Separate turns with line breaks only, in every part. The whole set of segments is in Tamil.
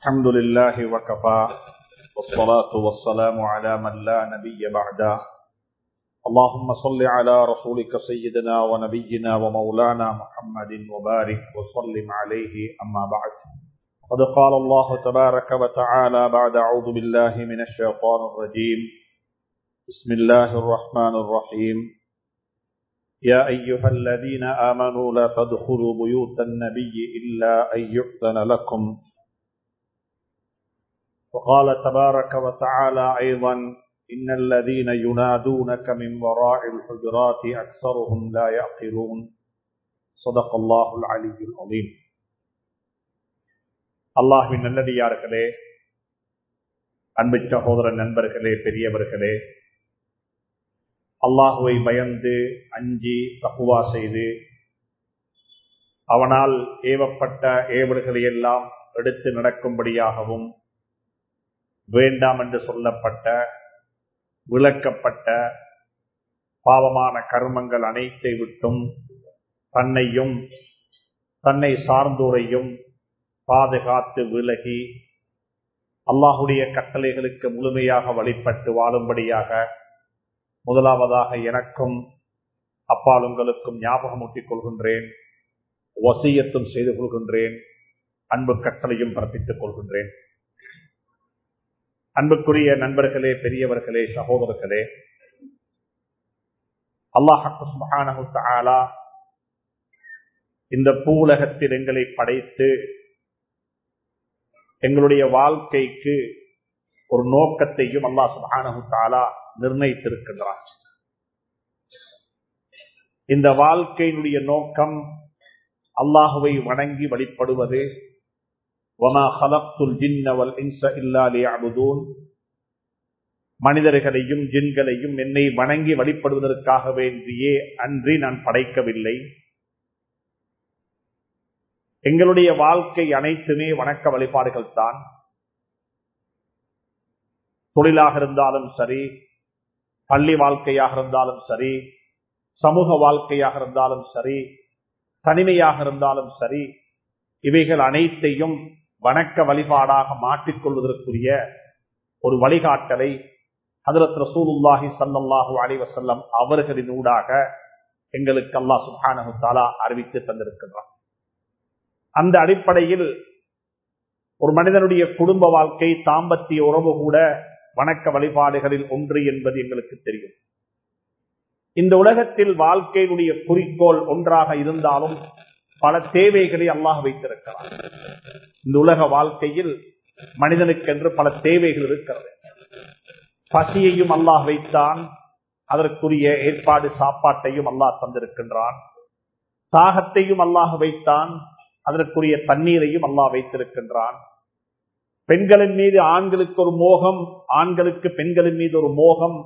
الحمد لله وكفى والصلاة والسلام على من لا نبي بعده اللهم صل على رسولك سيدنا ونبينا ومولانا محمد وبارك وسلم عليه أما بعد قد قال الله تبارك وتعالى بعد أعوذ بالله من الشيطان الرجيم بسم الله الرحمن الرحيم يا أيها الذين آمنوا لا تدخلوا بيوت النبي إلا أن يؤذن لكم وقال تبارك وتعالى أيضا إن الذين ينادونك من وراء الحجرات أكثرهم لا يعقلون صدق الله العلي العظيم அல்லாஹின் நல்லடியார்களே அன்பு சகோதர நண்பர்களே பெரியவர்களே அல்லாஹுவை பயந்து அஞ்சி தகுவா செய்து அவனால் ஏவப்பட்ட ஏவல்களை எல்லாம் எடுத்து நடக்கும்படியாகவும் வேண்டாம் என்று சொல்லப்பட்ட விளக்கப்பட்ட பாவமான கர்மங்கள் அனைத்தை விட்டும் தன்னையும் தன்னை சார்ந்தோரையும் பாதுகாத்து விலகி அல்லாஹுடைய கட்டளைகளுக்கு முழுமையாக வழிபட்டு வாழும்படியாக முதலாவதாக எனக்கும் அப்பால் உங்களுக்கும் ஞாபகமூட்டிக் கொள்கின்றேன் வசியத்தும் செய்து கொள்கின்றேன் அன்பு கட்டளையும் பிறப்பித்துக் கொள்கின்றேன் அன்புக்குரிய நண்பர்களே பெரியவர்களே சகோதரர்களே அல்லாஹாலா இந்த பூலகத்தில் எங்களை படைத்து எங்களுடைய வாழ்க்கைக்கு ஒரு நோக்கத்தையும் அல்லாஹ் சுபானு தாலா நிர்ணயித்திருக்கின்றார் இந்த வாழ்க்கையினுடைய நோக்கம் அல்லாஹுவை வணங்கி வழிபடுவது மனிதர்களையும் ஜின்களையும் என்னை வணங்கி வழிபடுவதற்காக வேண்டியே அன்றி நான் படைக்கவில்லை எங்களுடைய வாழ்க்கை அனைத்துமே வணக்க வழிபாடுகள் தான் தொழிலாக இருந்தாலும் சரி பள்ளி வாழ்க்கையாக இருந்தாலும் சரி சமூக வாழ்க்கையாக இருந்தாலும் சரி தனிமையாக இருந்தாலும் சரி இவைகள் அனைத்தையும் வணக்க வழிபாடாக மாற்றிக்கொள்வதற்குரிய ஒரு வழிகாட்டலை ஹதரத் ரசூலுல்லாஹி சல்லாஹூ அலிவசல்லம் அவர்களின் ஊடாக எங்களுக்கு அல்லா சுஹானு தாலா அறிவித்து தந்திருக்கின்றார் அந்த அடிப்படையில் ஒரு மனிதனுடைய குடும்ப வாழ்க்கை தாம்பத்திய உறவு கூட வணக்க வழிபாடுகளில் ஒன்று என்பது எங்களுக்கு தெரியும் இந்த உலகத்தில் வாழ்க்கையினுடைய குறிக்கோள் ஒன்றாக இருந்தாலும் பல தேவைகளை அல்லாஹ் வைத்திருக்கிறார் இந்த உலக வாழ்க்கையில் மனிதனுக்கென்று பல தேவைகள் இருக்கிறது பசியையும் அல்லாஹ் வைத்தான் அதற்குரிய ஏற்பாடு சாப்பாட்டையும் அல்லாஹ் தந்திருக்கின்றான் தாகத்தையும் அல்லாஹ் வைத்தான் அதற்குரிய தண்ணீரையும் அல்லாஹ் வைத்திருக்கின்றான் பெண்களின் மீது ஆண்களுக்கு ஒரு மோகம் ஆண்களுக்கு பெண்களின் மீது ஒரு மோகம்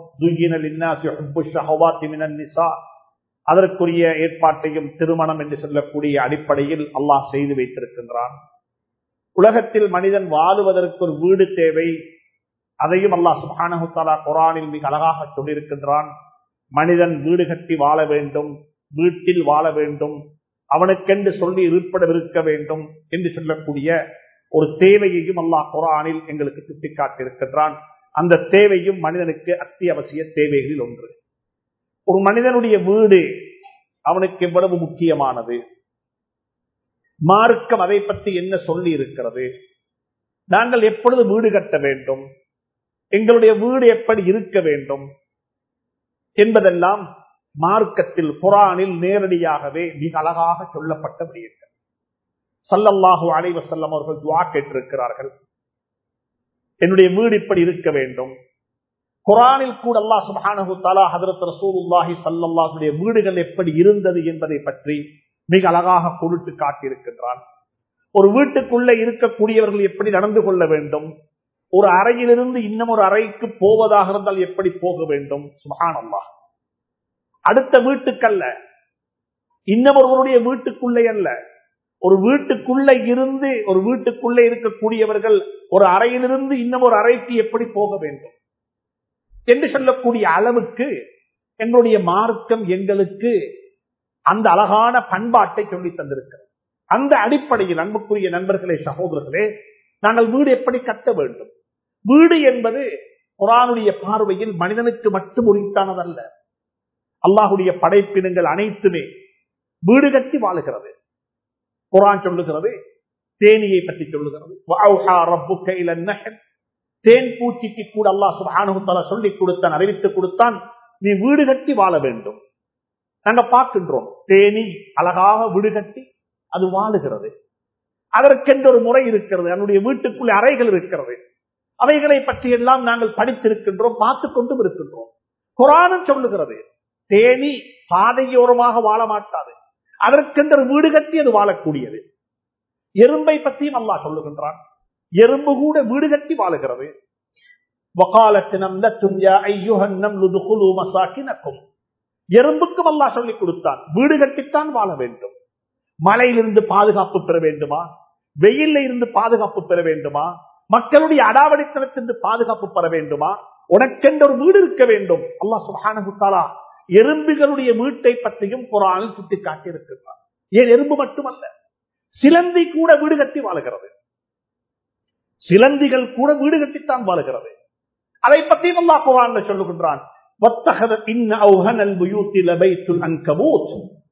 அதற்குரிய ஏற்பாட்டையும் திருமணம் என்று சொல்லக்கூடிய அடிப்படையில் அல்லாஹ் செய்து வைத்திருக்கின்றான் உலகத்தில் மனிதன் வாழுவதற்கு ஒரு வீடு தேவை அதையும் அல்லாஹ் சுஹானஹுத்தாலா குரானில் மிக அழகாக சொல்லியிருக்கின்றான் மனிதன் வீடு கட்டி வாழ வேண்டும் வீட்டில் வாழ வேண்டும் அவனுக்கென்று சொல்லி இருப்பிடவிருக்க வேண்டும் என்று சொல்லக்கூடிய ஒரு தேவையையும் அல்லாஹ் குரானில் எங்களுக்கு சுட்டிக்காட்டியிருக்கின்றான் அந்த தேவையும் மனிதனுக்கு அத்தியாவசிய தேவைகளில் ஒன்று ஒரு மனிதனுடைய வீடு அவனுக்கு எவ்வளவு முக்கியமானது மார்க்கம் அதை பற்றி என்ன சொல்லி இருக்கிறது நாங்கள் எப்பொழுது வீடு கட்ட வேண்டும் எங்களுடைய வீடு எப்படி இருக்க வேண்டும் என்பதெல்லாம் மார்க்கத்தில் குரானில் நேரடியாகவே மிக அழகாக சொல்லப்பட்ட விடயங்கள் சல்லல்லாஹு அலைவசல்லம் அவர்கள் துவா கேட்டிருக்கிறார்கள் என்னுடைய வீடு இப்படி இருக்க வேண்டும் குரானில் கூட அல்லா சுபானு தலா ஹதரத் ரசூலுல்லாஹி சல்லாஹுடைய வீடுகள் எப்படி இருந்தது என்பதை பற்றி மிக அழகாக கொடுத்து காட்டியிருக்கின்றான் ஒரு வீட்டுக்குள்ள இருக்கக்கூடியவர்கள் எப்படி நடந்து கொள்ள வேண்டும் ஒரு அறையிலிருந்து இன்னும் ஒரு அறைக்கு போவதாக இருந்தால் எப்படி போக வேண்டும் சுபானல்லா அடுத்த வீட்டுக்கல்ல இன்னும் ஒருவருடைய வீட்டுக்குள்ளே அல்ல ஒரு வீட்டுக்குள்ள இருந்து ஒரு வீட்டுக்குள்ளே இருக்கக்கூடியவர்கள் ஒரு அறையிலிருந்து இன்னும் ஒரு அறைக்கு எப்படி போக வேண்டும் என்று சொல்லக்கூடிய அளவுக்கு எங்களுடைய மார்க்கம் எங்களுக்கு அந்த அழகான பண்பாட்டை சொல்லி தந்திருக்கிறது அந்த அடிப்படையில் அன்புக்குரிய நண்பர்களே சகோதரர்களே நாங்கள் வீடு எப்படி கட்ட வேண்டும் வீடு என்பது குரானுடைய பார்வையில் மனிதனுக்கு மட்டும் உரித்தானதல்ல அல்லாஹுடைய படைப்பினங்கள் அனைத்துமே வீடு கட்டி வாழுகிறது குரான் சொல்லுகிறது தேனியை பற்றி சொல்லுகிறது வஅவ்ஹா ரப்புக்க இலன் நஹல். தேன் பூச்சிக்கு கூட அல்லாஹ் சுப்ஹானஹு தஆலா சொல்லிக் கொடுத்தான் அறிவித்து கொடுத்தான் நீ வீடு கட்டி வாழ வேண்டும் நாங்க பார்க்கின்றோம் தேனி அழகாக வீடு கட்டி அது வாழுகிறது அதற்கென்று ஒரு முறை இருக்கிறது அதனுடைய வீட்டுக்குள்ளே அறைகள் இருக்கிறது அவைகளை பற்றி எல்லாம் நாங்கள் படித்திருக்கின்றோம் பார்த்து கொண்டும் இருக்கின்றோம் குரானும் சொல்லுகிறது தேனி பாதையோரமாக வாழ மாட்டாது அதற்கென்று வீடு கட்டி அது வாழக்கூடியது எறும்பை பற்றியும் அல்லாஹ் சொல்லுகின்றான் எறும்பு கூட வீடு கட்டி வாழுகிறது وقالت نملة يا أيها النمل ادخلوا مساكنكم எறும்புக்கும் அல்லாஹ் சொல்லிக் கொடுத்தான் வீடு கட்டித்தான் வாழ வேண்டும் மழையிலிருந்து பாதுகாப்பு பெற வேண்டுமா வெயில்ல இருந்து பாதுகாப்பு பெற வேண்டுமா மக்களுடைய அடாவடித்தனத்திலிருந்து பாதுகாப்பு பெற வேண்டுமா உனக்கென்ற ஒரு வீடு இருக்க வேண்டும் அல்லாஹ் சுப்ஹானஹு தஆலா எறும்புகளுடைய வீட்டை பற்றியும் குரானில் சுட்டி காட்டியிருக்கிறார் ஏன் எறும்பு மட்டுமல்ல சிலந்தி கூட வீடு கட்டி வாழுகிறது சிலந்திகள் கூட வீடு கட்டித்தான் வாழுகிறது அதை பற்றியும் அல்லாஹ் குரான்ல சொல்லுகின்றான் وَاتَّخَذَ إِنَّ أَوْهَنَ الْبُيُوتِ لَبَيْتُ الْعَنْكَبُوتِ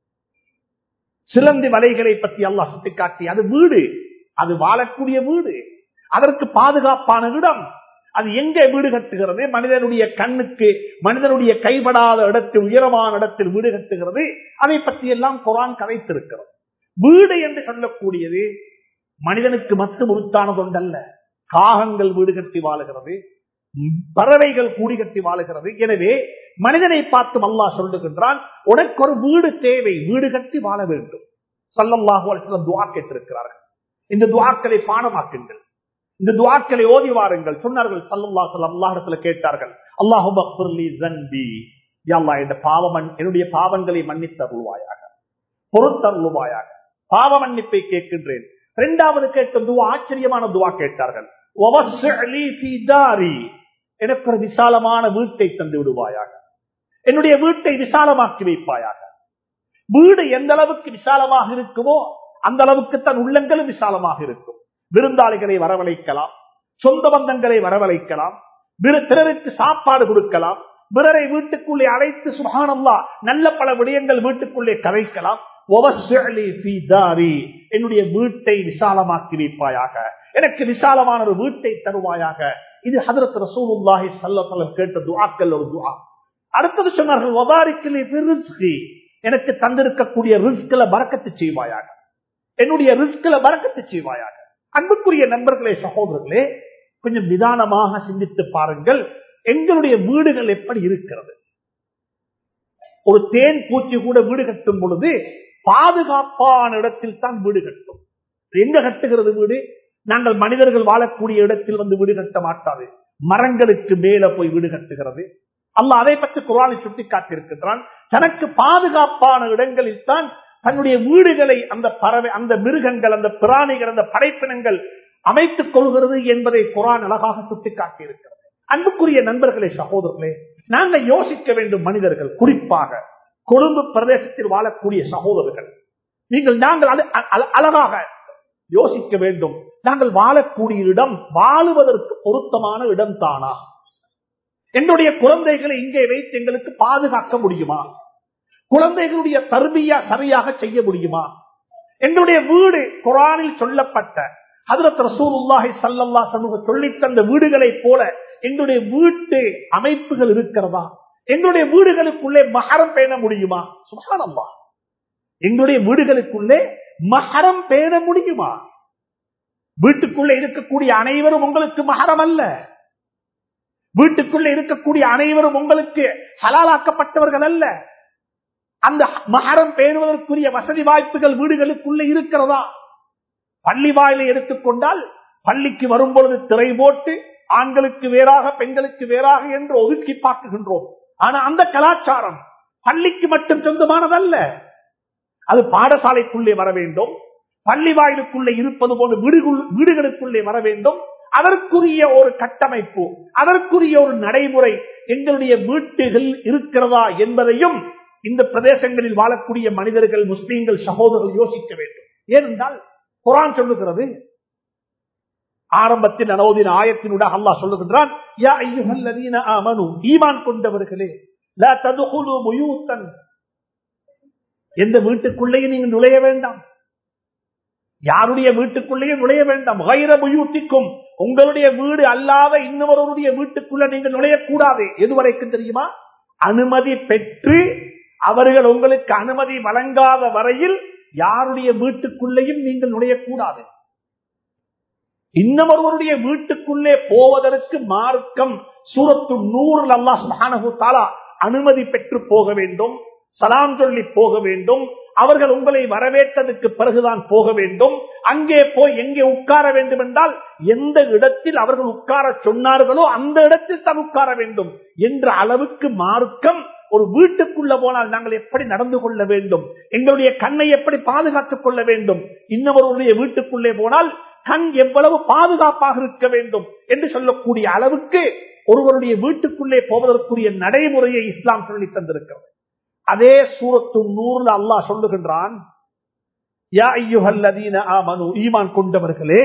சிலந்தி வலைகளை பற்றி அல்லாஹ் சுட்டிக்காட்டி அது வீடு அது வாழக்கூடிய வீடு அதற்கு பாதுகாப்பான இடம் அது எங்கே வீடு கட்டுகிறது மனிதனுடைய கண்ணுக்கு மனிதனுடைய கைபடாத இடத்தில் உயரமான இடத்தில் வீடு கட்டுகிறது அதை பற்றி எல்லாம் குரான் கதைத்திருக்கிறது வீடு என்று சொல்லக்கூடியது மனிதனுக்கு மட்டும் உருத்தானது ஒன்றல்ல காகங்கள் வீடு கட்டி வாழுகிறது பறவைகள் கூடி கட்டி வாழுகிறது எனவே மனிதனை பார்த்து அல்லாஹ் சொல்லுகின்றான் உனக்கு ஒரு வீடு தேவை வீடு கட்டி வாழ வேண்டும் சல்லல்லாஹு அலைஹி வஸல்லம் துஆ கேட்டிருக்கிறார்கள் இந்த துஆக்களை பாடமாக்குங்கள் இந்த துஆக்களை ஓதி வாருங்கள் சொன்னார்கள் சல்லல்லாஹு அலைஹி வஸல்லம் அல்லாஹ்விடத்தில் கேட்டார்கள் அல்லாஹும்ம ஃபிர்லி ஸன்பி யா அல்லாஹ் இந்த பாவம் என்னுடைய பாவங்களை மன்னித்தருள்வாயாக பொறுத்தருள்வாயாக பாவ மன்னிப்பை கேட்கின்றேன் இரண்டாவது கேட்ட துவா ஆச்சரியமான துவா கேட்டார்கள் "வவஸ்ஸிஅலி ஃபீ தாரி." எனக்கு ஒரு விசாலமான வீட்டை தந்து விடுவாயாக என்னுடைய வீட்டை விசாலமாக்கி வைப்பாயாக வீடு எந்த அளவுக்கு விசாலமாக இருக்குமோ அந்த அளவுக்கு தன் உள்ளங்களும் விசாலமாக இருக்கும் விருந்தாளிகளை வரவழைக்கலாம் சொந்த பந்தங்களை வரவழைக்கலாம் பிற- பிறருக்கு சாப்பாடு கொடுக்கலாம் பிறரை வீட்டுக்குள்ளே அழைத்து சுகானல்லா நல்ல பல விடயங்கள் வீட்டுக்குள்ளே கதைக்கலாம் "வவஸ்ஸிஅலி ஃபீ தாரி." என்னுடைய வீட்டை விசாலமாக்கி வைப்பாயாக எனக்கு விசாலமான ஒரு வீட்டை தருவாயாக இது ஹதரத் ரசூலுல்லாஹி ஸல்லல்லாஹு அலைஹி கேட்ட துஆக்கள் ஒரு துஆ அடுத்தது சொன்னார்கள் "வபாரிக்லி ஃபி ரிஸ்கி." எனக்கு தந்திருக்கக்கூடிய ரிஸ்க்ல பறக்கத்து செய்வாயாக என்னுடைய ரிஸ்க்ல பறக்கத்து செய்வாயாக அன்புக்குரிய நண்பர்களே சகோதரர்களே கொஞ்சம் நிதானமாக சிந்தித்து பாருங்கள் எங்களுடைய வீடுகள் எப்படி இருக்கிறது ஒரு தேன் பூச்சி கூட வீடு கட்டும் பொழுது பாதுகாப்பான இடத்தில் தான் வீடு கட்டும் எங்க கட்டுகிறது வீடு நாங்கள் மனிதர்கள் வாழக்கூடிய இடத்தில் வந்து வீடு கட்ட மாட்டாது மரங்களுக்கு மேல போய் வீடு கட்டுகிறது அல்லாஹ் அதை பற்றி குரானை சுட்டி காட்டியிருக்கின்றான் தனக்கு பாதுகாப்பான இடங்களில் தான் தன்னுடைய வீடுகளை அந்த பறவை அந்த மிருகங்கள் அந்த பிராணிகள் அந்த படைப்பினங்கள் அமைத்துக் கொள்கிறது என்பதை குரான் அழகாக சுட்டி காட்டியிருக்கிறது அன்புக்குரிய நண்பர்களே சகோதரர்களே நாங்கள் யோசிக்க வேண்டும் மனிதர்கள் குறிப்பாக கொழும்பு பிரதேசத்தில் வாழக்கூடிய சகோதரர்கள் நீங்கள் நாங்கள் அது அ- அ- அழகாக யோசிக்க வேண்டும் நாங்கள் வாழக்கூடிய இடம் வாழுவதற்கு பொருத்தமான இடம் தானா என்னுடைய குழந்தைகளை இங்கே வைத்து எங்களுக்கு பாதுகாக்க முடியுமா குழந்தைகளுடைய தர்பியா சரியாக செய்ய முடியுமா என்னுடைய வீடு குரானில் சொல்லப்பட்ட ஹதரத் ரசூலுல்லாஹி ஸல்லல்லாஹு அலைஹி வஸல்லம் சொல்லித் தந்த வீடுகளைப் போல என்னுடைய வீட்டு அமைப்புகள் இருக்கிறதா என்னுடைய வீடுகளுக்குள்ளே மகரம் பேண முடியுமா சுப்ஹானல்லாஹ் எங்களுடைய வீடுகளுக்குள்ளே மகரம் பேண முடியுமா வீட்டுக்குள்ளே இருக்கக்கூடிய அனைவரும் உங்களுக்கு மகரம் அல்ல வீட்டுக்குள்ளே இருக்கக்கூடிய அனைவரும் உங்களுக்கு ஹலாலாக்கப்பட்டவர்கள் அல்ல அந்த மகரம் பேணுவதற்குரிய வசதி வாய்ப்புகள் வீடுகளுக்குள்ளே இருக்கிறதா பள்ளி வாயிலை எடுத்துக்கொண்டால் பள்ளிக்கு வரும்பொழுது திரை போட்டு ஆண்களுக்கு வேறாக பெண்களுக்கு வேறாக என்று ஒதுக்கி பார்க்குகின்றோம் ஆனா அந்த கலாச்சாரம் பள்ளிக்கு மட்டும் சொந்தமானதல்ல அது பாடசாலைக்குள்ளே வர வேண்டும் பள்ளி வாயிலுக்குள்ளே இருப்பது போன்ற வீடுகுள்- வீடுகளுக்குள்ளே வர வேண்டும் அதற்குரிய ஒரு கட்டமைப்பு அதற்குரிய ஒரு நடைமுறை எங்களுடைய வீட்டுகள் இருக்கிறதா என்பதையும் இந்த பிரதேசங்களில் வாழக்கூடிய மனிதர்கள் முஸ்லீம்கள் சகோதரர்கள் யோசிக்க வேண்டும் ஏனென்றால் குரான் சொல்லுகிறது ஆரம்பத்தில் அனோதின ஆயத்தினுடைய அல்லாஹ் சொல்லுகின்றான் யா ஐயுஹல்லதீன ஆமனு ஈமான் கொண்டவர்களே லா ததுகுலு புயூத்தன் எந்த வீட்டுக்குள்ளேயும் நீங்க நுழைய வேண்டாம் யாருடைய வீட்டுக்குள்ளேயும் நுழைய வேண்டாம் வைர புயூத்திக்கும் உங்களுடைய வீடு அல்லாத இன்னொருவருடைய வீட்டுக்குள்ள நீங்க நுழையக்கூடாது எதுவரைக்கும் தெரியுமா அனுமதி பெற்று அவர்கள் உங்களுக்கு அனுமதி வழங்காத வரையில் யாருடைய வீட்டுக்குள்ளேயும் நீங்கள் நுழையக்கூடாது இன்னமொருவருடைய வீட்டுக்குள்ளே போவதற்கு மார்க்கம் சூரத்து நூறு அல்லாஹ் சுப்ஹானஹு தஆலா அனுமதி பெற்று போக வேண்டும் சலாம் சொல்லி போக வேண்டும் அவர்கள் உங்களை வரவேற்றதுக்கு பிறகுதான் போக வேண்டும் அங்கே போய் எங்கே உட்கார வேண்டும் என்றால் எந்த இடத்தில் அவர்கள் உட்கார சொன்னார்களோ அந்த இடத்தில் தான் உட்கார வேண்டும் என்ற அளவுக்கு மார்க்கம் ஒரு வீட்டுக்குள்ள போனால் நாங்கள் எப்படி நடந்து கொள்ள வேண்டும் எங்களுடைய கண்ணை எப்படி பாதுகாத்துக் கொள்ள வேண்டும் இன்னொருவருடைய வீட்டுக்குள்ளே போனால் கண் எவ்வளவு பாதுகாப்பாக இருக்க வேண்டும் என்று சொல்லக்கூடிய அளவுக்கு ஒருவருடைய வீட்டுக்குள்ளே போவதற்குரிய நடைமுறையை இஸ்லாம் சொல்லி தந்திருக்கிறது அதே சூரத்து நூறுல அல்லாஹ் சொல்லுகின்றான் யா ஐயுஹல்லதீன ஆமனு ஈமான் கொண்டவர்களே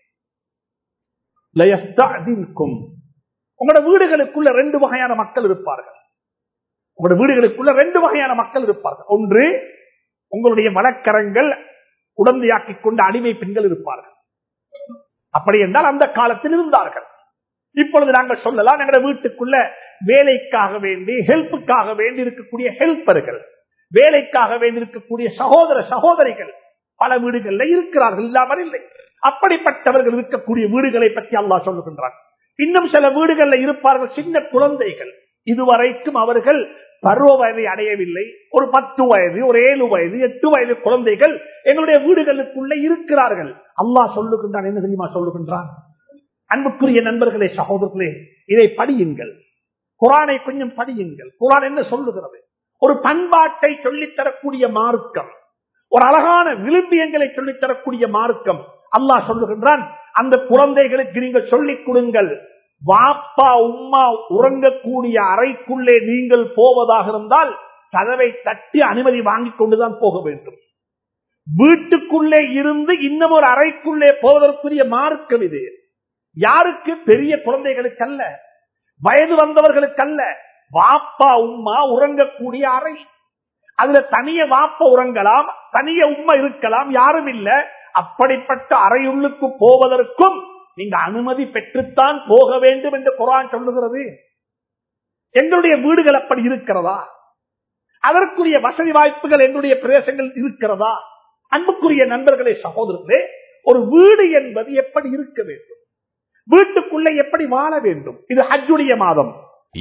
லயஸ்தஅதின்கும் உங்களோட வீடுகளுக்குள்ள ரெண்டு வகையான மக்கள் இருப்பார்கள் உங்களோட வீடுகளுக்குள்ள ரெண்டு வகையான மக்கள் இருப்பார்கள் ஒன்று உங்களுடைய வழக்கரங்கள் உடந்தையாக்கிக் கொண்ட அடிமை பெண்கள் இருப்பார்கள் அப்படி என்றால் அந்த காலத்தில் இருந்தார்கள் இப்பொழுது நாங்கள் சொல்லலாம் எங்களுடைய வீட்டுக்குள்ள வேலைக்காக வேண்டி ஹெல்ப்புக்காக வேண்டி இருக்கக்கூடிய ஹெல்ப்பர்கள் வேலைக்காக வேண்டி இருக்கக்கூடிய சகோதர சகோதரிகள் பல வீடுகள்ல இருக்கிறார்கள் இல்லாமல் இல்லை அப்படிப்பட்டவர்கள் இருக்கக்கூடிய வீடுகளை பற்றி அல்லாஹ் சொல்லுகின்றார் இன்னும் சில வீடுகள்ல இருப்பார்கள் சின்ன குழந்தைகள் இதுவரைக்கும் அவர்கள் பருவ வயதை அடையவில்லை ஒரு பத்து வயது ஒரு ஏழு வயது எட்டு வயது குழந்தைகள் எங்களுடைய வீடுகளுக்குள்ள இருக்கிறார்கள் அல்லாஹ் சொல்லுகின்றான் என்ன தெரியுமா சொல்லுகின்றான் அன்புக்குரிய நண்பர்களே சகோதரர்களே இதை படியுங்கள் குரானை கொஞ்சம் படியுங்கள் குரான் என்ன சொல்லுகிறது ஒரு பண்பாட்டை சொல்லித்தரக்கூடிய மார்க்கம் ஒரு அழகான விளிம்பியங்களை சொல்லித்தரக்கூடிய மார்க்கம் அல்லாஹ் சொல்லுகின்றான் அந்த குழந்தைகளுக்கு நீங்கள் சொல்லிக் கொடுங்கள் வாப்பா உம்மா உறங்கக்கூடிய அறைக்குள்ளே நீங்கள் போவதாக இருந்தால் கதவை தட்டி அனுமதி வாங்கிக் கொண்டுதான் போக வேண்டும் வீட்டுக்குள்ளே இருந்து இன்னும் ஒரு அறைக்குள்ளே போவதற்குரிய மார்க்கம் இது யாருக்கு பெரிய குழந்தைகளுக்கு அல்ல வயது வந்தவர்களுக்கு அல்ல வாப்பா உம்மா உறங்கக்கூடிய அறை அதுல தனிய வாப்ப உறங்கலாம் தனிய உம்மா இருக்கலாம் யாரும் இல்ல அப்படிப்பட்ட அறையுள்ளுக்கு போவதற்கும் நீங்க அனுமதி பெற்றுத்தான் போக வேண்டும் என்று குரான் சொல்லுகிறது எங்களுடைய வீடுகள் அப்படி இருக்கிறதா அதற்குரிய வசதி வாய்ப்புகள் எங்களுடைய பிரதேசங்கள் இருக்கிறதா அன்புக்குரிய நண்பர்களே சகோதரர்களே ஒரு வீடு என்பது எப்படி இருக்க வேண்டும் வீட்டுக்குள்ளே எப்படி வாழ வேண்டும் இது ஹஜ்ஜுடைய மாதம்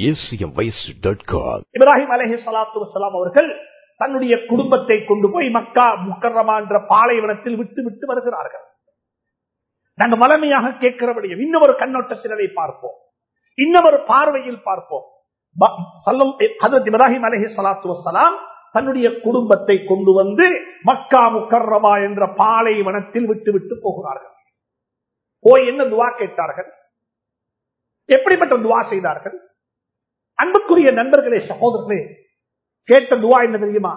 acmvoice.com
இப்ராஹிம் அலஹி சலாத்து வசலாம் அவர்கள் தன்னுடைய குடும்பத்தை கொண்டு போய் மக்கா முக்கரமா என்ற பாலைவனத்தில் விட்டு விட்டு வருகிறார்கள் நாங்கள் வளமையாக கேட்கிறபடியும் இன்னொரு கண்ணோட்டத்தினரை பார்ப்போம் இன்னொரு பார்வையில் பார்ப்போம் ப- சல்லம் ஹஜரத் இப்ராஹிம் அலஹி சலாத்து வசலாம் தன்னுடைய குடும்பத்தை கொண்டு வந்து மக்கா முக்கர்ரமா என்ற பாலைவனத்தில் விட்டு விட்டு போகிறார்கள் போய் என்ன துவா கேட்டார்கள் எப்படிப்பட்ட துவா செய்தார்கள் அன்புக்குரிய நண்பர்களே சகோதரர்களே கேட்ட துவா என்ன தெரியுமா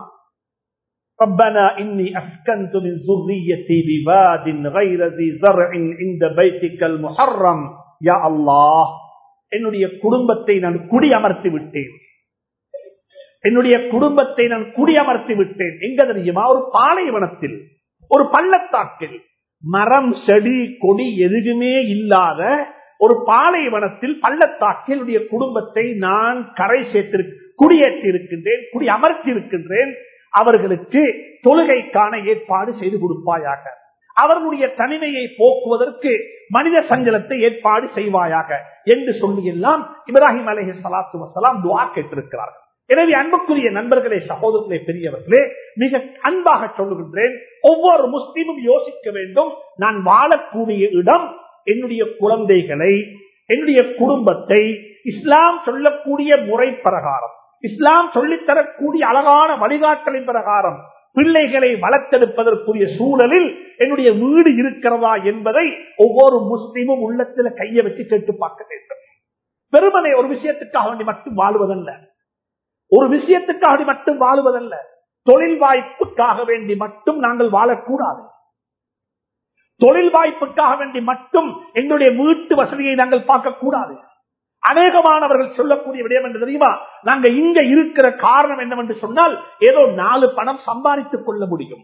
ربنا إني أسكنت من ذريتي بواد غير ذي زرع عند بيتك المحرم يا الله என்னுடைய குடும்பத்தை நான் குடியமர்த்தி விட்டேன் என்னுடைய குடும்பத்தை நான் குடியமர்த்தி விட்டேன் எங்க தெரியுமா ஒரு பாலைவனத்தில் ஒரு பள்ளத்தாக்கில் மரம் செடி கொடி எதுவுமே இல்லாத ஒரு பாலைவனத்தில் பள்ளத்தாக்கில் என்னுடைய குடும்பத்தை நான் கரை சேர்த்து குடியேற்றி இருக்கின்றேன் குடி அமர்த்தி இருக்கின்றேன் அவர்களுக்கு தொழுகைக்கான ஏற்பாடு செய்து கொடுப்பாயாக அவர்களுடைய தனிமையை போக்குவதற்கு மனித சஞ்சலத்தை ஏற்பாடு செய்வாயாக என்று சொல்லி எல்லாம் இப்ராஹிம் அலஹி சலாத்து வசலாம் துவா கேட்டிருக்கிறார்கள் எனவே அன்புக்குரிய நண்பர்களே சகோதரர்களே பெரியவர்களே மிக அன்பாக சொல்லுகின்றேன் ஒவ்வொரு முஸ்லீமும் யோசிக்க வேண்டும் நான் வாழக்கூடிய இடம் என்னுடைய குழந்தைகளை என்னுடைய குடும்பத்தை இஸ்லாம் சொல்லக்கூடிய முறை பிரகாரம் இஸ்லாம் சொல்லித்தரக்கூடிய அழகான வழிகாட்டலின் பிரகாரம் பிள்ளைகளை வளர்த்தெடுப்பதற்குரிய சூழலில் என்னுடைய வீடு இருக்கிறதா என்பதை ஒவ்வொரு முஸ்லீமும் உள்ளத்தில் கையை வச்சு கேட்டு பார்க்க வேண்டும் பெருமனை ஒரு விஷயத்துக்காக வேண்டி மட்டும் வாழ்வதல்ல ஒரு விஷயத்துக்காக வேண்டி மட்டும் வாழ்வதல்ல தொழில் வாய்ப்புக்காக வேண்டி மட்டும் நாங்கள் வாழக்கூடாது தொழில் வாய்ப்புக்காக வேண்டி மட்டும் எங்களுடைய வீட்டு வசதியை நாங்கள் பார்க்க கூடாது அநேகமானவர்கள் சொல்லக்கூடிய விடயம் என்று தெரியுமா நாங்க இங்க இருக்கிற காரணம் என்னவென்று சொன்னால் ஏதோ நாலு பணம் சம்பாதித்துக் கொள்ள முடியும்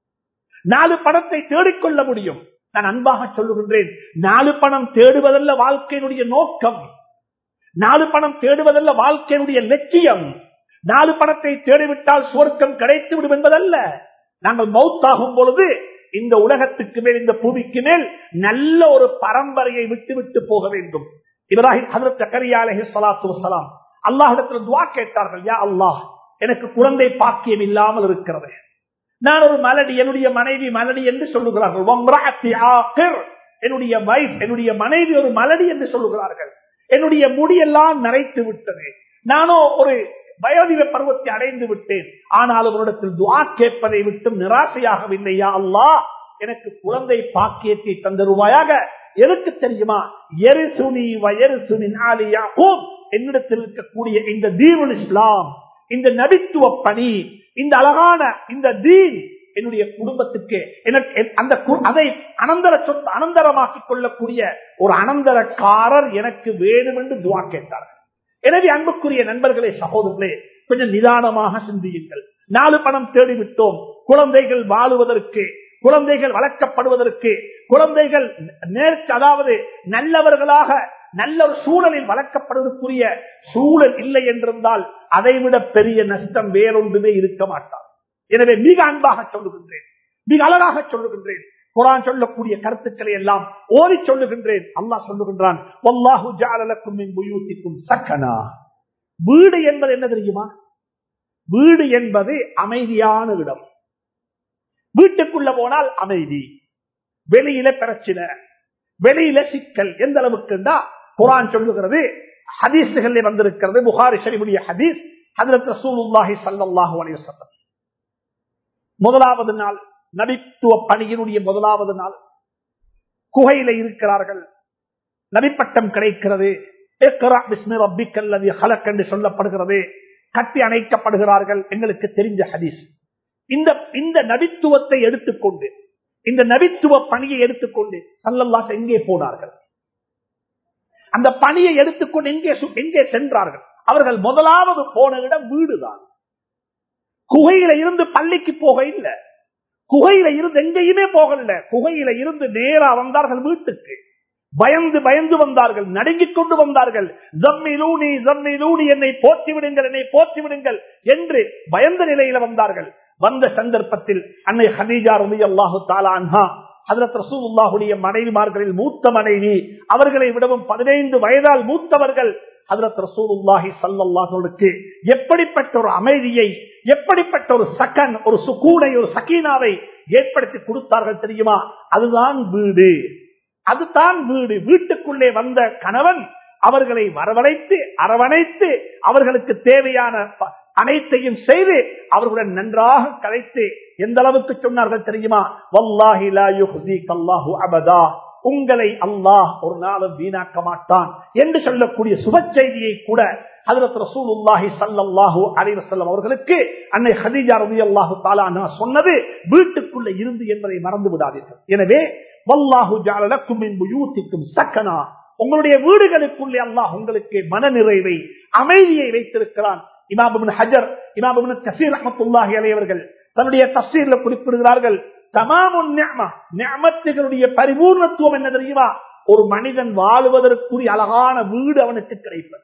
நாலு பணத்தை தேடிக்கொள்ள முடியும் நான் அன்பாக சொல்லுகின்றேன் நாலு பணம் தேடுவதல்ல வாழ்க்கையினுடைய நோக்கம் நாலு பணம் தேடுவதல்ல வாழ்க்கையினுடைய லட்சியம் நாலு பணத்தை தேடிவிட்டால் சுவர்க்கம் கிடைத்து விடும் என்பதல்ல நாங்கள் மௌத்தாகும் பொழுது இந்த உலகத்துக்கு மேல் இந்த பூமிக்கு மேல் நல்ல ஒரு பரம்பரையை விட்டு விட்டு போக வேண்டும் இப்ராஹிம் ஹசரத் ஜக்கரியா அலஹி சலாத்து வசலாம் அல்லாஹிடத்தில் துவா கேட்டார்கள் யா அல்லாஹ் எனக்கு குழந்தை பாக்கியம் இல்லாமல் இருக்கிறது நான் ஒரு மலடி என்னுடைய மனைவி மலடி என்று சொல்லுகிறார்கள் வம்ரஅத்தி ஆகிர். என்னுடைய வைஃப் என்னுடைய மனைவி ஒரு மலடி என்று சொல்லுகிறார்கள் என்னுடைய முடியெல்லாம் நரைத்து விட்டது நானோ ஒரு வயோதிக பருவத்தை அடைந்து விட்டேன் ஆனால் அவரிடத்தில் துவா கேட்பதை விட்டும் நிராசையாகவில்லையா அல்லாஹ் எனக்கு குழந்தை பாக்கியத்தை தந்தருவாயாக எதுக்கு தெரியுமா எரிசுனி வயரிசுனின் ஆலியாகும் என்னிடத்தில் இருக்கக்கூடிய இந்த தீவுல் இஸ்லாம் இந்த நபித்துவ பணி இந்த அழகான இந்த தீன் என்னுடைய குடும்பத்துக்கு எனக்கு அந்த கு- அதை அனந்தர சொத்து அனந்தரமாக்கிக் கொள்ளக்கூடிய ஒரு அனந்தரக்காரர் எனக்கு வேணும் என்று துவா கேட்டார்கள் எனவே அன்புக்குரிய நண்பர்களே சகோதரர்களே கொஞ்சம் நிதானமாக சிந்தியுங்கள் நாலு பணம் தேடிவிட்டோம் குழந்தைகள் வாழுவதற்கு குழந்தைகள் வளர்க்கப்படுவதற்கு குழந்தைகள் நேர்க்கு அதாவது நல்லவர்களாக நல்ல ஒரு சூழலில் வளர்க்கப்படுவதற்குரிய சூழல் இல்லை என்றிருந்தால் அதைவிட பெரிய நஷ்டம் வேறொன்றுமே இருக்க மாட்டார் எனவே மிக அன்பாக சொல்லுகின்றேன் மிக அழகாக சொல்லுகின்றேன் குரான் சொல்லக்கூடிய கருத்துக்களை எல்லாம் ஓதி சொல்லுகின்றேன் அல்லாஹ் சொல்லுகின்றான் வல்லாஹு ஜஅலலக்கும் மின் புயூத்திக்கும் சக்கனா வீடு என்பது என்ன தெரியுமா வீடு என்பது அமைதியான இடம் வீட்டுக்குள்ள போனால் அமைதி வெளியில பிரச்சனை வெளியில சிக்கல் எந்த அளவுக்கு குரான் சொல்லுகிறது ஹதீஸ்களில் வந்திருக்கிறது புகாரி ஷரீஃபுடைய ஹதீஸ் ஹதரத் ரசூலுல்லாஹி ஸல்லல்லாஹு அலைஹி வஸல்லம் முதலாவது நாள் நபித்துவ பணியினுடைய முதலாவது நாள் குகையில இருக்கிறார்கள் நபிப்பட்டம் கிடைக்கிறது இக்ரா பிஸ்மி ரப்பிக்கல் லதீ ஹலக் என்று சொல்லப்படுகிறது கட்டி அணைக்கப்படுகிறார்கள் எங்களுக்கு தெரிஞ்ச ஹதீஸ் இந்த இந்த நபித்துவத்தை எடுத்துக்கொண்டு இந்த நபித்துவ பணியை எடுத்துக்கொண்டு சல்லல்லாஸ் எங்கே போனார்கள் அந்த பணியை எடுத்துக்கொண்டு எங்கே சு- எங்கே சென்றார்கள் அவர்கள் முதலாவது போன இடம் வீடுதான் குகையில இருந்து பள்ளிக்கு போக இல்லை குகையில இருந்து எங்கேயுமே போகல குகையில இருந்து நேரா வந்தார்கள் வீட்டுக்கு பயந்து பயந்து வந்தார்கள் நடுங்கிக் கொண்டு வந்தார்கள் ஜம்மிலூனி ஜம்மிலூனி என்னை போற்றி விடுங்கள் என்னை போற்றி விடுங்கள் என்று பயந்த நிலையில வந்தார்கள் வந்த சந்தர்ப்பத்தில் அன்னை ஹதீஜா ரவி அல்லாஹு தாலான்ஹா ஹதரத் ரசூலுல்லாஹுடைய மனைவிமார்களில் மூத்த மனைவி அவர்களை விடவும் பதினைந்து வயதால் மூத்தவர்கள் ஹதரத் ரசூலுல்லாஹி ஸல்லல்லாஹுவுக்கு எப்படிப்பட்ட ஒரு அமைதியை எப்படிப்பட்ட ஒரு சக்கன் ஒரு சுகூனை ஒரு சக்கீனாவை ஏற்படுத்தி கொடுத்தார்கள் தெரியுமா அதுதான் வீடு அதுதான் வீடு வீட்டுக்குள்ளே வந்த கணவன் அவர்களை வரவழைத்து அரவணைத்து அவர்களுக்கு தேவையான ப- அனைத்தையும் செய்து அவர்களுடன் நன்றாக கலைத்து எந்த அளவுக்கு சொன்னார்கள் தெரியுமா வல்லாஹி லா யுஹ்ஸீக அல்லாஹு அபதா உங்களை அல்லாஹ் ஒரு நாளும் வீணாக்க மாட்டான் என்று சொல்லக்கூடிய சுப செய்தியை கூட ஹதரத் ரசூலுல்லாஹி ஸல்லல்லாஹு அலைஹி வஸல்லம் அவர்களுக்கு அன்னை ஹதீஜா ரலியல்லாஹு தஆலா அன்ஹா சொன்னது வீட்டுக்குள்ள இருந்து என்பதை மறந்து விடாதீர்கள் எனவே வல்லாஹு ஜஅல லக்கும் மின் புயூத்திக்கும் சக்கனா உங்களுடைய வீடுகளுக்குள்ளே அல்லாஹ் உங்களுக்கு மனநிறைவை அமைதியை வைத்திருக்கிறான் இமாம் இப்னு ஹஜர் இமாம் இப்னு கசீர் ரஹ்மத்துல்லாஹி அலைஹி அவர்கள் தன்னுடைய தஃசீர்ல குறிப்பிடுகிறார்கள் தமாமுன் நிஅமா நிஅமத்துகளுடைய பரிபூர்ணத்துவம் என்ன தெரியுமா ஒரு மனிதன் வாழுவதற்குரிய அழகான வீடு அவனுக்கு கிடைப்பது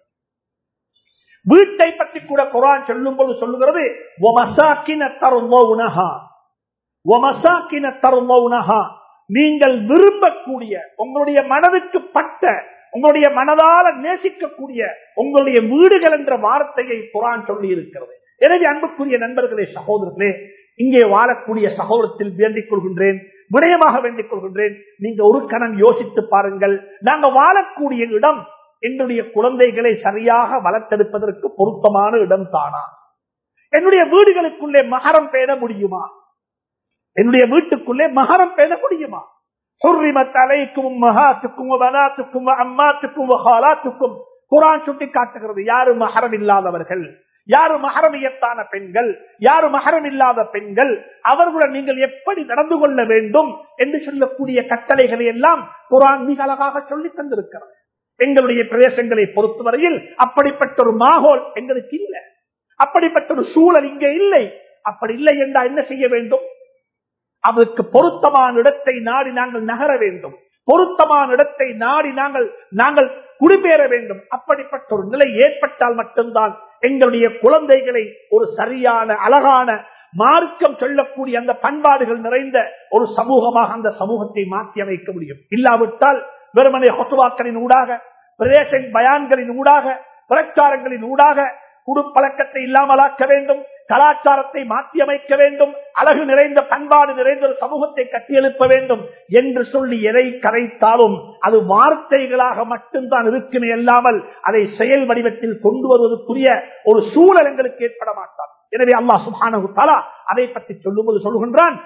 வீட்டை பற்றி கூட குரான் சொல்லும் போது சொல்லுகிறது "வமசாக்கின தர்லௌனஹா." வமசாக்கின தர்லௌனஹா. நீங்கள் விரும்பக்கூடிய உங்களுடைய மனதுக்கு பட்ட உங்களுடைய மனதால நேசிக்கக்கூடிய உங்களுடைய வீடுகள் என்ற வார்த்தையை குரான் சொல்லி இருக்கிறது எனவே அன்புக்குரிய நண்பர்களே சகோதரர்களே இங்கே வாழக்கூடிய சகோதரத்தில் வேண்டிக் கொள்கின்றேன் விடயமாக வேண்டிக் கொள்கின்றேன் நீங்க ஒரு கணம் யோசித்து பாருங்கள் நாங்க வாழக்கூடிய இடம் என்னுடைய குழந்தைகளை சரியாக வளர்த்தெடுப்பதற்கு பொருத்தமான இடம் தானா என்னுடைய வீடுகளுக்குள்ளே மகரம் பேண முடியுமா என்னுடைய வீட்டுக்குள்ளே மகரம் பேண முடியுமா حرمت عليكم امهاتكم وبناتكم وعماتكم وخالاتكم குரான் சுட்டி காட்டுகிறது யாரு மகரம் இல்லாதவர்கள் யாரு மகரமியத்தான பெண்கள் யாரு மகரம் இல்லாத பெண்கள் அவர்களுடன் நீங்கள் எப்படி நடந்து கொள்ள வேண்டும் என்று சொல்லக்கூடிய கட்டளைகளை எல்லாம் குரான் மிக அழகாக சொல்லி தந்திருக்கிறது எங்களுடைய பிரதேசங்களை பொறுத்தவரையில் அப்படிப்பட்ட ஒரு மாகோல் எங்களுக்கு இல்லை அப்படிப்பட்ட ஒரு சூழல் இங்கே இல்லை அப்படி இல்லை என்றால் என்ன செய்ய வேண்டும் அதற்கு பொருத்தமான இடத்தை நாடி நாங்கள் நகர வேண்டும் பொருத்தமான இடத்தை நாடி நாங்கள் நாங்கள் குடிபெயர வேண்டும் அப்படிப்பட்ட ஒரு நிலை ஏற்பட்டால் மட்டும்தான் எங்களுடைய குழந்தைகளை ஒரு சரியான அழகான மார்க்கம் சொல்லக்கூடிய அந்த பண்பாடுகள் நிறைந்த ஒரு சமூகமாக அந்த சமூகத்தை மாற்றி அமைக்க முடியும் இல்லாவிட்டால் வெறுமனை ஹொத்துவாக்களின் ஊடாக பிரதேச பயான்களின் ஊடாக பிரச்சாரங்களின் ஊடாக குடுப்பழக்கத்தை இல்லாமலாக்க வேண்டும் கலாச்சாரத்தை மாற்றி அமைக்க வேண்டும் அழகு நிறைந்த பண்பாடு நிறைந்த ஒரு சமூகத்தை கட்டியெழுப்ப வேண்டும் என்று சொல்லி எதை கரைத்தாலும் அது வார்த்தைகளாக மட்டும்தான் இருக்குமே அல்லாமல் அதை செயல் வடிவத்தில் கொண்டு வருவதற்குரிய ஒரு சூழல் எங்களுக்கு ஏற்பட மாட்டார் எனவே அல்லாஹ் சுபானு தாலா அதை பற்றி சொல்லும்போது சொல்லுகின்றான்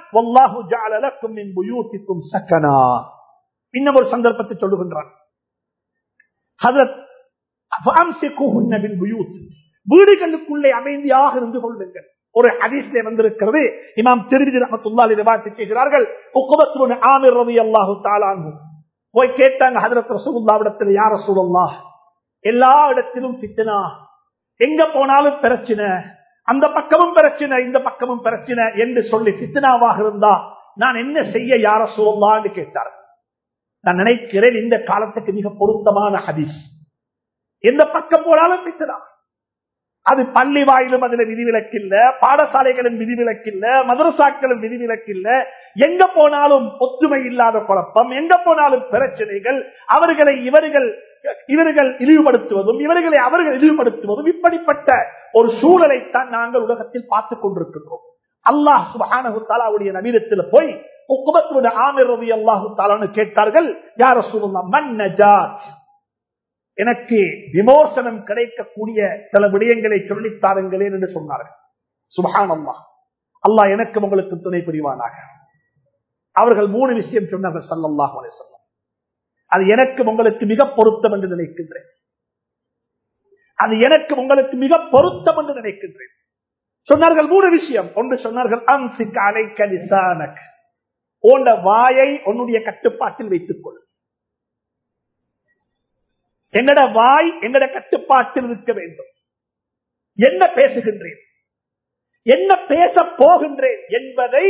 இன்னும் ஒரு சந்தர்ப்பத்தை சொல்லுகின்றான் வீடுகளுக்குள்ளே அமைதியாக இருந்து கொள்ளுங்கள் ஒரு ஹதீஸ்ல வந்திருக்கிறது இமாம் திருவிதி ரஹத்துல்லாலி ரிவாயத்து செய்கிறார்கள் உக்குபத்து ஆமிர் ரவி அல்லாஹு தாலானு போய் கேட்டாங்க ஹதரத் ரசூலுல்லாவிடத்தில் யார் ரசூலுல்லா எல்லா இடத்திலும் பித்தனா எங்க போனாலும் பிரச்சனை அந்த பக்கமும் பிரச்சனை இந்த பக்கமும் பிரச்சனை என்று சொல்லி பித்தனாவாக இருந்தா நான் என்ன செய்ய யார சொல்லலான்னு கேட்டார் நான் நினைக்கிறேன் இந்த காலத்துக்கு மிக பொருத்தமான ஹதீஸ் எந்த பக்கம் போனாலும் பித்தனா அது பள்ளி வாயிலும் அதுல விதிவிலக்கில்ல பாடசாலைகளும் விதிவிலக்கில்ல மதரசாக்களும் விதிவிலக்கில்ல எங்க போனாலும் ஒற்றுமை இல்லாத குழப்பம் எங்க போனாலும் பிரச்சனைகள் அவர்களை இவர்கள் இவர்கள் இழிவுபடுத்துவதும் இவர்களை அவர்கள் இழிவுபடுத்துவதும் இப்படிப்பட்ட ஒரு சூழலைத்தான் நாங்கள் உலகத்தில் பார்த்துக் கொண்டிருக்கின்றோம் அல்லாஹ் சுபானகுத்தாலாவுடைய நவீனத்தில் போய் ஆமிர் ரவி அல்லாஹு தாலான்னு கேட்டார்கள் யார சொல்லலாம் மன்னஜாத் எனக்கு விமோசனம் கிடைக்கக்கூடிய சில விடயங்களை சொல்லித்தாருங்களேன் என்று சொன்னார்கள் சுபஹான் அல்லா அல்லாஹ் எனக்கும் உங்களுக்கு துணை புரிவானாக அவர்கள் மூணு விஷயம் சொன்னார்கள் சல்லல்லாஹ் சொல்லம் அது எனக்கு உங்களுக்கு மிக பொருத்தம் என்று நினைக்கின்றேன் அது எனக்கு உங்களுக்கு மிக பொருத்தம் என்று நினைக்கின்றேன் சொன்னார்கள் மூணு விஷயம் ஒன்று சொன்னார்கள் அம்சிக் அலைக்க லிசானக் உன்னுடைய வாயை உன்னுடைய கட்டுப்பாட்டில் வைத்துக் கொள் எங்கட வாய் எங்கட கட்டுப்பாட்டில் இருக்க வேண்டும் என்ன பேசுகின்றேன் என்ன பேச போகின்றேன் என்பதை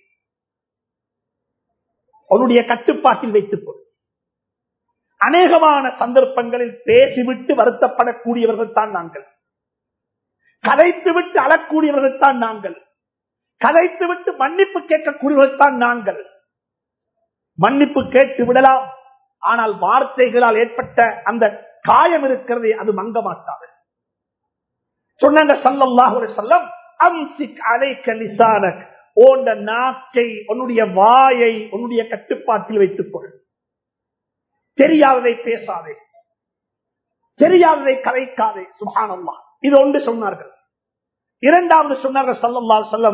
அவனுடைய கட்டுப்பாட்டில் வைத்துக் கொள் அநேகமான சந்தர்ப்பங்களில் பேசிவிட்டு வருத்தப்படக்கூடியவர்கள் தான் நாங்கள் கதைத்து விட்டு அழக்கூடியவர்கள் தான் நாங்கள் கதைத்து விட்டு மன்னிப்பு கேட்கக்கூடியவர்கள் தான் நாங்கள் மன்னிப்பு கேட்டு விடலாம் ஆனால் வார்த்தைகளால் ஏற்பட்ட அந்த காயம் இருக்கிறது அது மங்க மாட்டாது சொன்னாங்க சல்லல்லாஹு சொல்லம் அம்சிக் அலைக்க லிசானக் ஓண்ட நாக்கை உன்னுடைய வாயை உன்னுடைய கட்டுப்பாட்டில் வைத்துக் கொள் தெரியாததை பேசாதே தெரியாததை கலைக்காதே சுபானல்லா இது ஒன்று சொன்னார்கள் இரண்டாவது சொன்னார்கள் சல்லல்லா சொல்லம்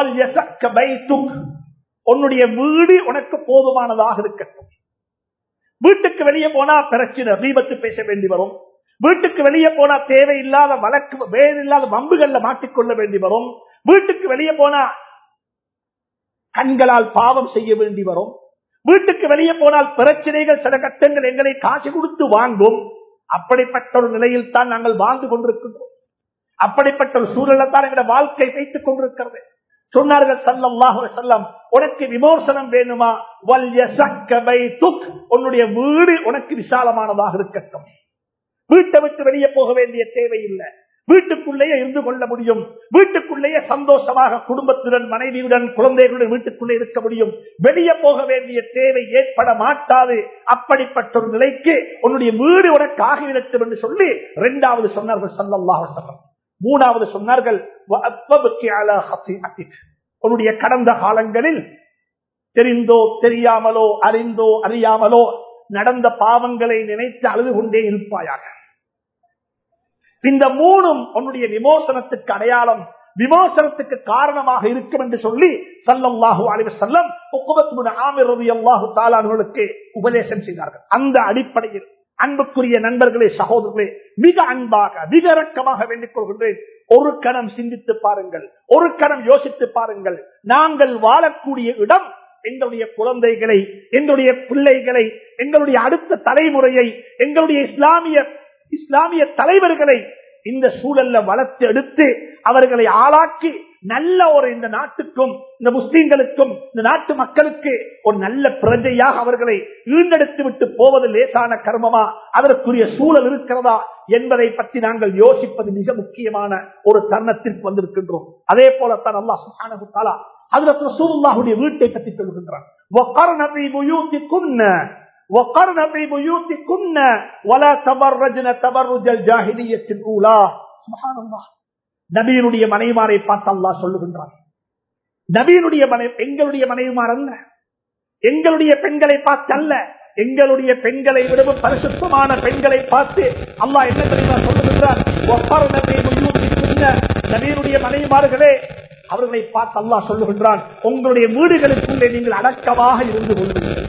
உன்னுடைய வீடு உனக்கு போதுமானதாக இருக்கட்டும் வீட்டுக்கு வெளியே போனா பிரச்சனை தீபத்து பேச வேண்டி வரும் வீட்டுக்கு வெளியே போனா தேவையில்லாத வழக்கு வேறில்லாத வம்புகள்ல மாட்டிக்கொள்ள வேண்டி வரும் வீட்டுக்கு வெளியே போனா கண்களால் பாவம் செய்ய வேண்டி வரும் வீட்டுக்கு வெளியே போனால் பிரச்சனைகள் சில கட்டங்கள் எங்களை காசு கொடுத்து வாங்கும் அப்படிப்பட்ட ஒரு நிலையில் தான் நாங்கள் வாழ்ந்து கொண்டிருக்கின்றோம் அப்படிப்பட்ட ஒரு சூழலை தான் எங்களுடைய வாழ்க்கை வைத்துக் கொண்டிருக்கிறது சொன்னார்கள் சல்லாஹு செல்லம் உனக்கு விமோசனம் வேணுமா உன்னுடைய வீடு உனக்கு விசாலமானதாக இருக்கட்டும் வீட்டை விட்டு வெளியே போக வேண்டிய தேவையில்லை வீட்டுக்குள்ளேயே இருந்து கொள்ள முடியும் வீட்டுக்குள்ளேயே சந்தோஷமாக குடும்பத்துடன் மனைவியுடன் குழந்தைகளுடன் வீட்டுக்குள்ளே இருக்க முடியும் வெளியே போக வேண்டிய தேவை ஏற்பட மாட்டாது அப்படிப்பட்ட ஒரு நிலைக்கு உன்னுடைய வீடு உனக்கு ஆகிவிடட்டும் என்று சொல்லி இரண்டாவது சொன்னார்கள் சல்லாஹ் சொல்லம் மூணாவது சொன்னார்கள் உன்னுடைய கடந்த காலங்களில் தெரிந்தோ தெரியாமலோ அறிந்தோ அறியாமலோ நடந்த பாவங்களை நினைத்து அழுது கொண்டே இருப்பாயாக இந்த மூணும் உன்னுடைய விமோசனத்துக்கு அடையாளம் விமோசனத்துக்கு காரணமாக இருக்கும் என்று சொல்லி சல்லல்லாஹு அலிவ செல்லம் அல்லாஹு தாலான்களுக்கு உபதேசம் செய்தார்கள் அந்த அடிப்படையில் அன்புக்குரிய நண்பர்களே சகோதரர்களே மிக அன்பாக மிக இரக்கமாக வேண்டிக் கொள்கின்றேன் ஒரு கணம் சிந்தித்து பாருங்கள் ஒரு கணம் யோசித்து பாருங்கள் நாங்கள் வாழக்கூடிய இடம் எங்களுடைய குழந்தைகளை எங்களுடைய பிள்ளைகளை எங்களுடைய அடுத்த தலைமுறையை எங்களுடைய இஸ்லாமிய இஸ்லாமிய தலைவர்களை இந்த சூழல்ல வளர்த்து எடுத்து அவர்களை ஆளாக்கி நல்ல ஒரு இந்த நாட்டுக்கும் இந்த முஸ்லீம்களுக்கும் இந்த நாட்டு மக்களுக்கு ஒரு நல்ல பிரஜையாக அவர்களை ஈண்டெடுத்து விட்டு போவது லேசான கர்மமா அதற்குரிய சூழல் இருக்கிறதா என்பதை பற்றி நாங்கள் யோசிப்பது மிக முக்கியமான ஒரு தருணத்திற்கு வந்திருக்கின்றோம் அதே போலத்தான் அல்லாஹ் சுப்ஹானஹு தஆலா ஹஜ்ரத் ரசூலுல்லாஹுடைய வீட்டை பற்றி சொல்கின்றான் وَقَرْنَ فِي بُيُوتِكُنَّ وَقَرْنَ فِي بُيُوتِكُنَّ وَلَا تَبَرَّجْنَ تَبَرُّجَ الْجَاهِلِيَّةِ الْأُولَى سبحان الله நபியினுடைய மனைவிமாரை பார்த்து அல்லாஹ் சொல்லுகின்றான் நபியினுடைய மனை எங்களுடைய மனைவிமார் அல்ல எங்களுடைய பெண்களை பார்த்து அல்ல எங்களுடைய பெண்களை விடவும் பரிசுத்தமான பெண்களை பார்த்து அல்லாஹ் என்ன தெரியுமா சொல்லுகின்றார் ஒப்பரண நபியினுடைய மனைவிமார்களே அவர்களை பார்த்து அல்லாஹ் சொல்லுகின்றான் உங்களுடைய வீடுகளுக்குள்ளே நீங்கள் அடக்கமாக இருந்து கொள்ளுங்கள்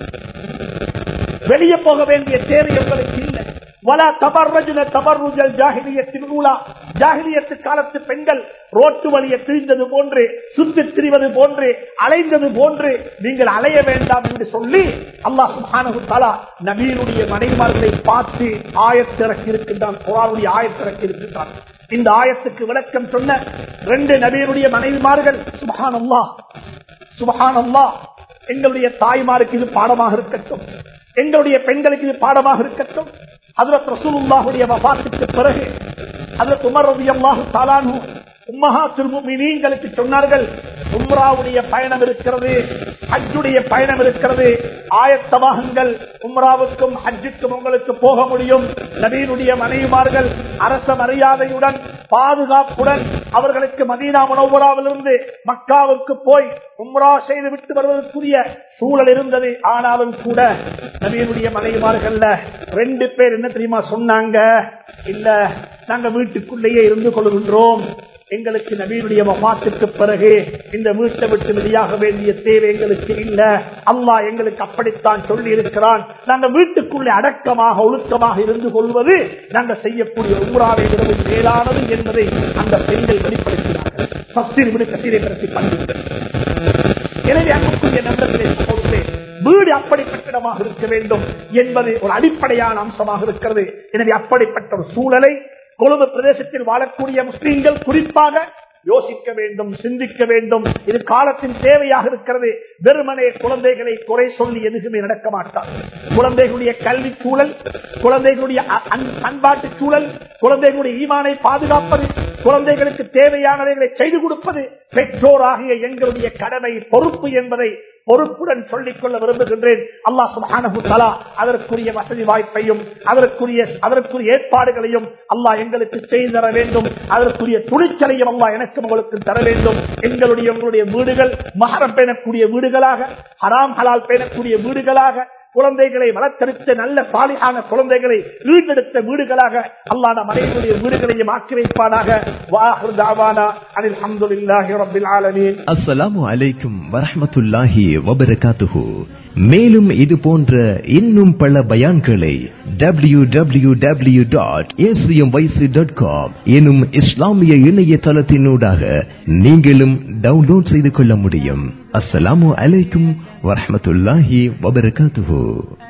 வெளியே போக வேண்டிய தேவை உங்களுக்கு இல்லை வலா தபர்ரஜுன தபர்ருஜல் ஜாகிலியத்தின் ஊலா ஜாகிலியத்து காலத்து பெண்கள் ரோட்டு வழியை திரிந்தது போன்று சுத்தி திரிவது போன்று அலைந்தது போன்று நீங்கள் அலைய வேண்டாம் என்று சொல்லி அல்லாஹ் சுப்ஹானஹு தஆலா நபியினுடைய மனைவிமார்களை பார்த்து ஆயத்திறக்கி இருக்கின்றான் குரானுடைய ஆயத்திறக்கி இருக்கின்றான் இந்த ஆயத்துக்கு விளக்கம் சொன்ன ரெண்டு நபியினுடைய மனைவிமார்கள் சுபஹான் அல்லாஹ் சுபஹான் அல்லாஹ் எங்களுடைய தாய்மாருக்கு இது பாடமாக இருக்கட்டும் எங்களுடைய பெண்களுக்கு இது பாடமாக இருக்கட்டும் ஹதரத் ரசூலுல்லாஹுடைய வபாத்துக்கு பிறகு ஹதரத் உமர் ரலியல்லாஹு தஆலாஹு உம்மஹாத்துல் முஃமினீன்களுக்கு சொன்னார்கள் உம்ராவுடைய பயணம் இருக்கிறது ஹஜ்ஜுடைய பயணம் இருக்கிறது ஆயத்தவாகங்கள் உம்ராவுக்கும் ஹஜ்ஜுக்கும் உங்களுக்கு போக முடியும் நபீனுடைய மனைவிமார்கள் அரச மரியாதையுடன் பாதுகாப்புடன் அவர்களுக்கு மதீனா முனவராவிலிருந்து மக்காவுக்கு போய் உம்ரா செய்து விட்டு வருவதற்குரிய சூழல் இருந்தது ஆனாலும் கூட நபீனுடைய மனைவிமார்கள்ல ரெண்டு பேர் என்ன தெரியுமா சொன்னாங்க இல்ல நாங்க வீட்டுக்குள்ளேயே இருந்து கொள்கின்றோம் எங்களுக்கு நபீனுடைய வபாத்துக்கு பிறகு இந்த வீட்டை விட்டு வெளியாக வேண்டிய தேவை எங்களுக்கு இல்ல அல்லாஹ் எங்களுக்கு அப்படித்தான் சொல்லி இருக்கிறான் நாங்க வீட்டுக்குள்ளே அடக்கமாக ஒழுக்கமாக இருந்து கொள்வது நாங்க செய்யக்கூடிய ஊராவை விடவும் மேலானது என்பதை அந்த பெண்கள் வெளிப்படுத்தினார்கள் பஸ்திரி விடு கசீரை பற்றி பண்ணுங்கள் எனவே அன்புக்குரிய நண்பர்களே சகோதரர்களே, வீடு அப்படிப்பட்ட இடமாக இருக்க வேண்டும் என்பது ஒரு அடிப்படையான அம்சமாக இருக்கிறது எனவே அப்படிப்பட்ட ஒரு சூழலை கொழும்பு பிரதேசத்தில் வாழக்கூடிய முஸ்லீம்கள் குறிப்பாக யோசிக்க வேண்டும் சிந்திக்க வேண்டும் இது காலத்தின் தேவையாக இருக்கிறது வெறுமனே குழந்தைகளை குறை சொல்லி எதுவுமே நடக்க மாட்டார் குழந்தைகளுடைய கல்வி சூழல் குழந்தைகளுடைய அ- அன்- பண்பாட்டு சூழல் குழந்தைகளுடைய ஈமானை பாதுகாப்பது குழந்தைகளுக்கு தேவையானவைகளை செய்து கொடுப்பது பெற்றோராகிய எங்களுடைய கடமை பொறுப்பு என்பதை பொறுப்புடன் சொல்லிக் கொள்ள விரும்புகின்றேன் அல்லாஹ் சுப்ஹானஹு தஆலா அதற்குரிய வசதி வாய்ப்பையும் அதற்குரிய அதற்குரிய ஏற்பாடுகளையும் அல்லாஹ் எங்களுக்கு செய்து தர வேண்டும் அதற்குரிய துணிச்சலையும் அல்லாஹ் எனக்கு உங்களுக்கு தர வேண்டும் எங்களுடைய உங்களுடைய வீடுகள் மகரம் பேணக்கூடிய வீடுகளாக ஹராம் ஹலால் பேணக்கூடிய வீடுகளாக குழந்தைகளை வளர்த்தெடுத்த நல்ல சாலிகான குழந்தைகளை ஈண்டெடுத்த வீடுகளாக அல்லாஹ் நம் அனைவருடைய வீடுகளையும் ஆக்கி வைப்பானாக வாஹிர் தாவானா அனில் அல்ஹம்துலில்லாஹி ரப்பில் ஆலமீன்
அஸ்ஸலாமு அலைக்கும் வரஹ்மத்துல்லாஹி வபரகாத்துஹு மேலும் இது போன்ற இன்னும் பல பயான்களை W W W dot dot com எனும் இஸ்லாமிய இணையதளத்தினூடாக நீங்களும் டவுன்லோட் செய்து கொள்ள முடியும் அஸ்ஸலாமு அலைக்கும் வரஹ்மத்துல்லாஹி வபரகாத்துஹு